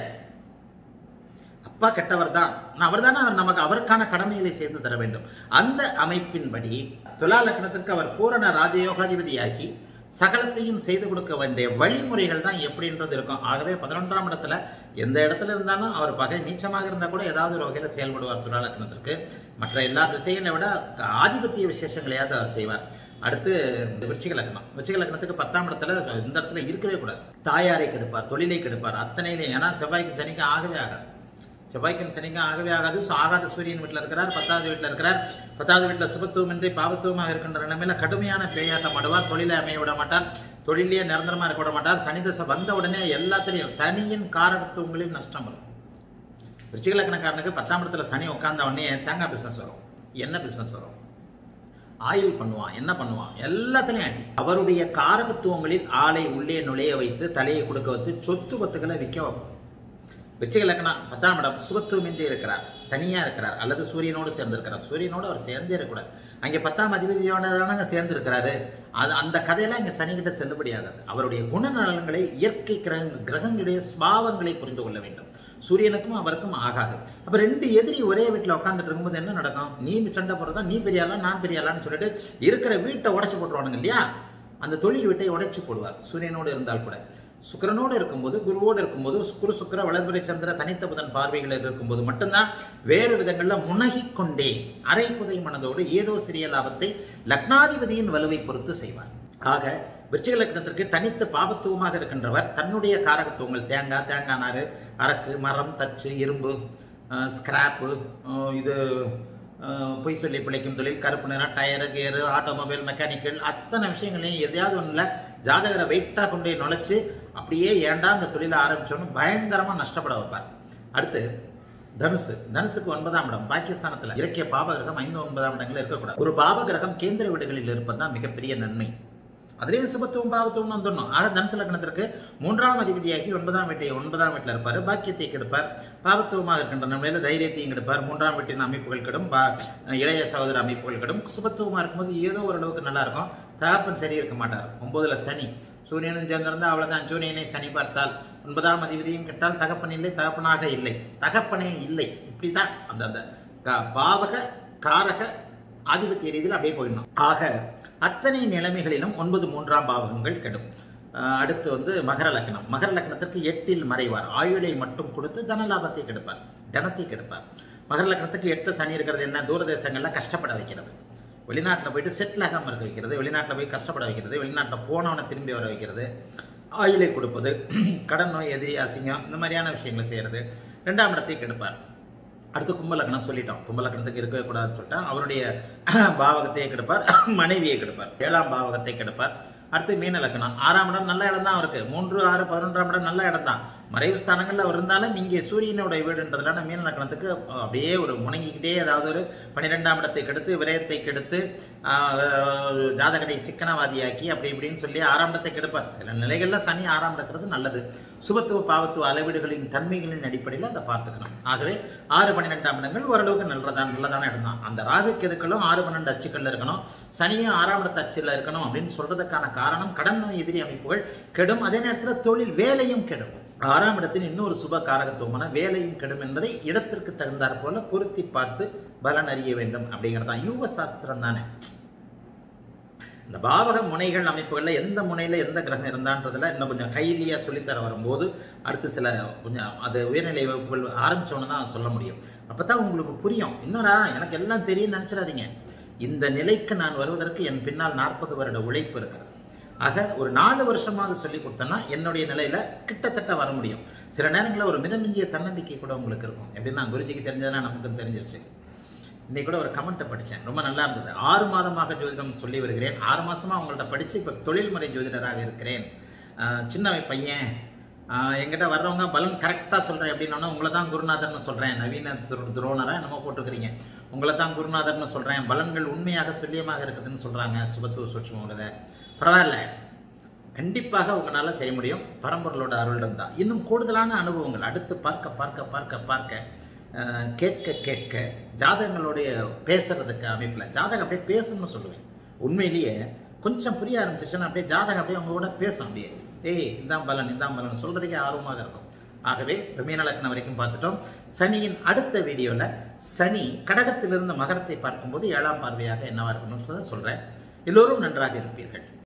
அப்பா கெட்டவர் தான் அவர் தானே நமக்கு அவருக்கான கடமைகளை செய்து தர வேண்டும் அந்த அமைப்பின்படி துலா லக்னத்திற்கு அவர் பூரண ராஜயோகாதிபதியாகி சகலத்தையும் செய்து கொடுக்க வேண்டிய வழிமுறைகள் தான் எப்படின்றது இருக்கும் ஆகவே பதினொன்றாம் இடத்துல எந்த இடத்துல இருந்தாலும் அவர் பகை நீச்சமாக இருந்தால் கூட ஏதாவது ஒரு வகையில் செயல்படுவார் துலா லக்னத்திற்கு மற்ற எல்லா திசைகளை விட ஆதிபத்திய விசேஷங்களையாவது அவர் செய்வார் அடுத்து விருச்சிக லக்னம் விருச்சிக லக்னத்துக்கு பத்தாம் இடத்துல இந்த இடத்துல இருக்கவே கூடாது தாயாரை கெடுப்பார் தொழிலை கெடுப்பார் அத்தனையிலையும் ஏன்னா செவ்வாய்க்கு சனிக்கு ஆகவே ஆகாது செவ்வாய்க்கும் சனிக்கும் ஆகவே ஆகாது ஸோ ஆகாத சூரியன் வீட்டில் இருக்கிறார் பத்தாவது வீட்டில் இருக்கிறார் பத்தாவது வீட்டில் சுபத்துவமின்றி பாவத்துவமாக இருக்கின்ற நிலைமையில கடுமையான பேயாட்டம் ஆடுவார் தொழிலை அமைய விட மாட்டார் தொழிலே நிரந்தரமாக இருக்க விட மாட்டார் சனி தசை வந்த உடனே எல்லாத்திலையும் சனியின் காரகத்துவங்களில் நஷ்டம் வரும் ரிச்சிக லக்னக்காரனுக்கு பத்தாம் இடத்துல சனி உட்கார்ந்த உடனே தேங்காய் பிசினஸ் வரும் என்ன பிசினஸ் வரும் ஆயில் பண்ணுவான் என்ன பண்ணுவான் எல்லாத்துலயும் அடி அவருடைய காரகத்துவங்களில் ஆளை உள்ளே நுழைய வைத்து தலையை கொடுக்க வைத்து சொத்து பத்துக்களை விற்க வைப்போம் விருச்சிக லக்னம் பத்தாம் இடம் சுபத்துவமின்றி இருக்கிறார் தனியா இருக்கிறார் அல்லது சூரியனோடு சேர்ந்து இருக்கிறார் சூரியனோடு அவர் சேர்ந்தே இருக்கக்கூடாது அங்கே பத்தாம் அதிபதியோட தானங்க சேர்ந்து இருக்கிறாரு அது அந்த கதையெல்லாம் இங்க சனிகிட்ட செல்லுபடியாகாது அவருடைய குணநலன்களை இயற்கை கிரக கிரகங்களுடைய ஸ்பாவங்களை புரிந்து கொள்ள வேண்டும் சூரியனுக்கும் அவருக்கும் ஆகாது அப்ப ரெண்டு எதிரி ஒரே வீட்டில் உட்காந்துட்டு இருக்கும்போது என்ன நடக்கும் நீ சண்டை போடுறதா நீ பெரியாளா நான் பெரியாளான்னு சொல்லிட்டு இருக்கிற வீட்டை உடைச்சு போட்டுருவானுங்க இல்லையா அந்த தொழில் வீட்டை உடைச்சு போடுவார் சூரியனோடு இருந்தால் கூட சுக்கரனோடு இருக்கும்போது குருவோடு இருக்கும்போது குரு சுக்கர வளர்பிறை சந்திர தனித்த புதன் பார்வைகளில் இருக்கும்போது மட்டும்தான் வேறு விதங்கள்ல முனகிக் கொண்டே அரை குறை மனதோடு ஏதோ சிறிய லாபத்தை லக்னாதிபதியின் வலுவை பொறுத்து செய்வார் ஆக விருச்சிக லக்னத்திற்கு தனித்து பாபத்துவமாக இருக்கின்றவர் தன்னுடைய காரகத்துவங்கள் தேங்காய் தேங்காய் நாறு அரக்கு மரம் தச்சு இரும்பு ஸ்கிராப்பு இது பொய் சொல்லி பிழைக்கும் தொழில் கருப்பு நிறம் டயரு கேரு ஆட்டோமொபைல் மெக்கானிக்கல் அத்தனை விஷயங்களையும் எதையாவது ஒன்றில் ஜாதகரை வெயிட்டாக கொண்டு போய் நுழைச்சு அப்படியே ஏண்டா இந்த தொழிலை ஆரம்பிச்சோன்னு பயங்கரமாக நஷ்டப்பட வைப்பார் அடுத்து தனுசு தனுசுக்கு ஒன்பதாம் இடம் பாகிஸ்தானத்தில் இலக்கிய பாப கிரகம் ஐந்து ஒன்பதாம் இடங்களில் இருக்கக்கூடாது ஒரு பாப கிரகம் கேந்திர வீடுகளில் இருப்பதுதான் மிகப்பெரிய நன்மை அதுலேயும் சுபத்துவம் பாவத்துவம் வந்துடணும் ஆக தனுசு லக்னத்திற்கு மூன்றாம் அதிபதியாகி ஒன்பதாம் வீட்டை ஒன்பதாம் வீட்டில் இருப்பார் பாக்கியத்தை கெடுப்பார் பாவத்துவமாக இருக்கின்ற நிலையில தைரியத்தையும் கெடுப்பார் மூன்றாம் வீட்டின் அமைப்புகள் கெடும் இளைய சகோதர அமைப்புகள் கெடும் சுபத்துவமாக இருக்கும்போது ஏதோ ஓரளவுக்கு நல்லா இருக்கும் தகப்பன் சரி இருக்க மாட்டார் ஒன்பதுல சனி சூரியனும் சேர்ந்திருந்தா அவ்வளவுதான் சூரியனை சனி பார்த்தால் ஒன்பதாம் அதிபதியும் கெட்டால் தகப்பன் இல்லை தகப்பனாக இல்லை தகப்பனே இல்லை இப்படிதான் அந்த அந்த க- பாவக காரக ஆதிபத்திய ரீதியில் அப்படியே போயிடணும் ஆக அத்தனை நிலைமைகளிலும் ஒன்பது மூன்றாம் பாவகங்கள் கெடும் அஹ் அடுத்து வந்து மகர லக்னம் மகர லக்னத்திற்கு எட்டில் மறைவார் ஆயுளை மட்டும் கொடுத்து தனலாபத்தை கெடுப்பார் தனத்தை கெடுப்பார் மகர லக்னத்துக்கு எட்டு சனி இருக்கிறது என்ன தூரதேசங்கள்ல கஷ்டப்பட வைக்கிறது வெளிநாட்டில் போயிட்டு செட்டில் ஆகாமல் இருக்க வைக்கிறது வெளிநாட்டில் போய் கஷ்டப்பட வைக்கிறது வெளிநாட்டில் போனவனை திரும்பி வர வைக்கிறது ஆயுளை கொடுப்பது கடன் நோய் எதிரி அசிங்கம் இந்த மாதிரியான விஷயங்களை செய்கிறது ரெண்டாம் இடத்தை கெடுப்பார் அடுத்து கும்பலக்கணம் சொல்லிட்டோம் கும்பலக்கணத்துக்கு இருக்கவே கூடாதுன்னு சொல்லிட்டா அவருடைய பாவகத்தை கெடுப்பார் மனைவியை கெடுப்பார் ஏழாம் பாவகத்தை கெடுப்பார் அடுத்து மீன லக்னம் ஆறாம் இடம் நல்ல இடம் தான் அவருக்கு மூன்று ஆறு பதினொன்றாம் இடம் நல்ல இடம் தான் மறைவு ஸ்தானங்கள்ல அவர் இருந்தாலும் இங்கே சூரியனுடைய வீடுன்றதுனால மீன லக்னத்துக்கு அப்படியே ஒரு முணங்கிக்கிட்டே ஏதாவது ஒரு பன்னிரெண்டாம் இடத்தை கெடுத்து விரயத்தை கெடுத்து ஆஹ், ஜாதகத்தை சிக்கனவாதியாக்கி அப்படி இப்படின்னு சொல்லி ஆறாம் இடத்தை கெடுப்பார் சில நிலைகள்ல சனி ஆறாம் இருக்கிறது நல்லது சுபத்துவ பாவத்துவ அளவீடுகளின் தன்மைகளின் அடிப்படையில் அதை பார்த்துக்கணும் ஆகவே ஆறு பன்னிரெண்டாம் இடங்கள் ஓரளவுக்கு நல்லதான் நல்லதான இடம் தான் அந்த ராகு கெதுக்களும் ஆறு பன்னெண்டு அச்சுக்கள்ல இருக்கணும் சனியும் ஆறாம் இடத்து அச்சுல இருக்கணும் அப்படின்னு சொல்றதுக்கான காரணம் கடன் நோய் எதிரி அமைப்புகள் கெடும் அதே நேரத்தில் தொழில் வேலையும் கெடும் ஆறாம் இடத்தின் இன்னொரு சுப காரகத்துவமான வேலையும் கெடும் என்பதை இடத்திற்கு தகுந்தாற் போல பொருத்தி பார்த்து பலன் அறிய வேண்டும் அப்படிங்கிறதான் யூக சாஸ்திரம் தானே இந்த பாவக முனைகள் அமைப்புகளில் எந்த முனையில் எந்த கிரகம் இருந்தான்றதுல இன்னும் கொஞ்சம் கைலியாக சொல்லித்தர வரும்போது அடுத்து சில கொஞ்சம் அது உயர்நிலை வகுப்புகள் ஆரம்பிச்சோன்னு தான் சொல்ல முடியும் அப்போ தான் உங்களுக்கு புரியும் என்னடா எனக்கு எல்லாம் தெரியும்னு நினச்சிடாதீங்க இந்த நிலைக்கு நான் வருவதற்கு என் பின்னால் நாற்பது வருட உழைப்பு இருக்கிறது ஆக ஒரு நாலு வருஷமாவது சொல்லி கொடுத்தேன்னா என்னுடைய நிலையில கிட்டத்தட்ட வர முடியும் சில நேரங்களில் ஒரு மிதமிஞ்சிய தன்னம்பிக்கை கூட உங்களுக்கு இருக்கும் எப்படின்னா குருஜிக்கு தெரிஞ்சதுன்னா நமக்கும் தெரிஞ்சிருச்சு இன்னைக்கு கூட ஒரு கமெண்ட்டை படித்தேன் ரொம்ப நல்லா இருந்தது ஆறு மாதமாக ஜோதிடம் சொல்லி வருகிறேன் ஆறு மாசமா உங்கள்ட்ட படித்து இப்போ தொழில்முறை ஜோதிடராக இருக்கிறேன் ஆஹ் சின்ன பையன் ஆஹ் என்கிட்ட வர்றவங்க பலன் கரெக்டாக சொல்கிறேன் அப்படின்னா உங்களை தான் குருநாதர்னு சொல்கிறேன் நவீன துர- துரோணரா என்னமோ போட்டிருக்கிறீங்க உங்களை தான் குருநாதர்னு சொல்கிறேன் பலன்கள் உண்மையாக துல்லியமாக இருக்குதுன்னு சொல்கிறாங்க சுபத்துவ சூட்சமோட பரவாயில்ல கண்டிப்பாக உங்களால் செய்ய முடியும் பரம்பொருளோட அருள் இருந்தால் இன்னும் கூடுதலான அனுபவங்கள் அடுத்து பார்க்க பார்க்க பார்க்க பார்க்க அஹ், கேட்க கேட்க ஜாதகங்களுடைய பேசுறதுக்கு அமைப்பில் ஜாதகம் அப்படியே பேசணும்னு சொல்லுவேன் உண்மையிலேயே கொஞ்சம் புரிய ஆரம்பிச்சிச்சுன்னா அப்படியே ஜாதகம் அப்படியே உங்க கூட பேசும் அப்படியே ஏய் இதான் பலன் இதான் பலன் சொல்றதுக்கே ஆர்வமாக இருக்கும் ஆகவே மீன லக்னம் வரைக்கும் பார்த்துட்டோம் சனியின் அடுத்த வீடியோல சனி கடகத்திலிருந்து மகரத்தை பார்க்கும்போது ஏழாம் பார்வையாக என்னவா இருக்கணும்னு சொல்றேன் எல்லோரும் நன்றாக இருப்பீர்கள்